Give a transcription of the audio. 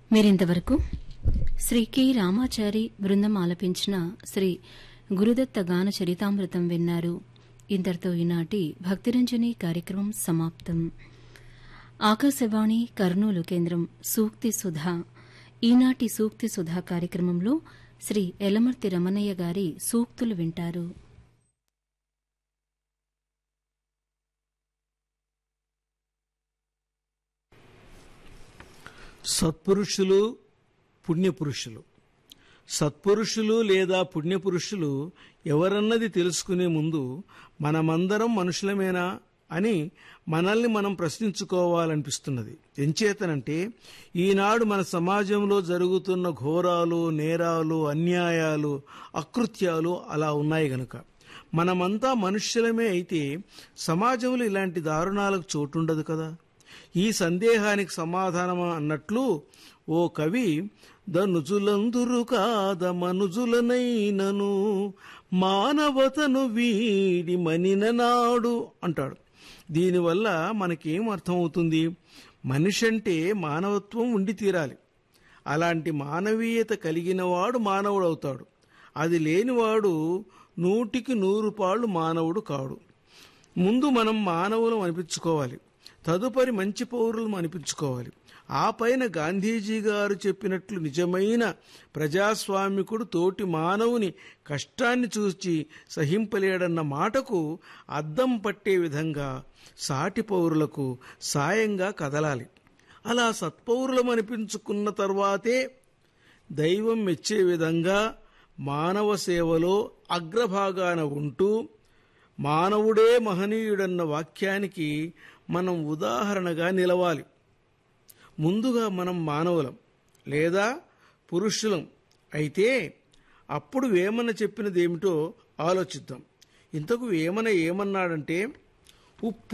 మీరింతవరకు శ్రీ కె రామాచారి బృందం ఆలపించిన శ్రీ గురుదత్త గాన చరితామృతం విన్నారు ఇంతటితో ఈనాటి భక్తిరంజని కార్యక్రమం సమాప్తం ఆకాశవాణి కర్నూలు కేంద్రం సూక్తి సుధా ఈనాటి సూక్తి సుధా కార్యక్రమంలో శ్రీ ఎలమర్తి రమణయ్య గారి సూక్తులు వింటారు సత్పురుషులు పుణ్యపురుషులు సత్పురుషులు లేదా పుణ్యపురుషులు ఎవరన్నది తెలుసుకునే ముందు మనమందరం మనుషులమేనా అని మనల్ని మనం ప్రశ్నించుకోవాలనిపిస్తున్నది ఎంచేతనంటే ఈనాడు మన సమాజంలో జరుగుతున్న ఘోరాలు నేరాలు అన్యాయాలు అకృత్యాలు అలా ఉన్నాయి గనుక మనమంతా మనుష్యులమే అయితే సమాజంలో ఇలాంటి దారుణాలకు చోటుండదు కదా ఈ సందేహానికి సమాధానం అన్నట్లు ఓ కవి ధనుజులందురు కాద మనుజులనైనను మానవతను వీడి మనిన నాడు అంటాడు దీనివల్ల మనకేం అర్థమవుతుంది మనిషి అంటే మానవత్వం ఉండి తీరాలి అలాంటి మానవీయత కలిగినవాడు మానవుడవుతాడు అది లేనివాడు నూటికి నూరు పాళ్ళు మానవుడు కాడు ముందు మనం మానవులం అనిపించుకోవాలి తదుపరి మంచి పౌరులం అనిపించుకోవాలి ఆ పైన గాంధీజీ గారు చెప్పినట్లు నిజమైన ప్రజాస్వామికుడు తోటి మానవుని కష్టాన్ని చూచి సహింపలేడన్న మాటకు అద్దం పట్టే విధంగా సాటి పౌరులకు సాయంగా కదలాలి అలా సత్పౌరులం అనిపించుకున్న తర్వాతే దైవం మెచ్చే విధంగా మానవ సేవలో అగ్రభాగాన ఉంటూ మానవుడే మహనీయుడన్న వాక్యానికి మనం ఉదాహరణగా నిలవాలి ముందుగా మనం మానవులం లేదా పురుషులం అయితే అప్పుడు వేమన చెప్పినదేమిటో ఆలోచిద్దాం ఇంతకు వేమన ఏమన్నాడంటే ఉప్పు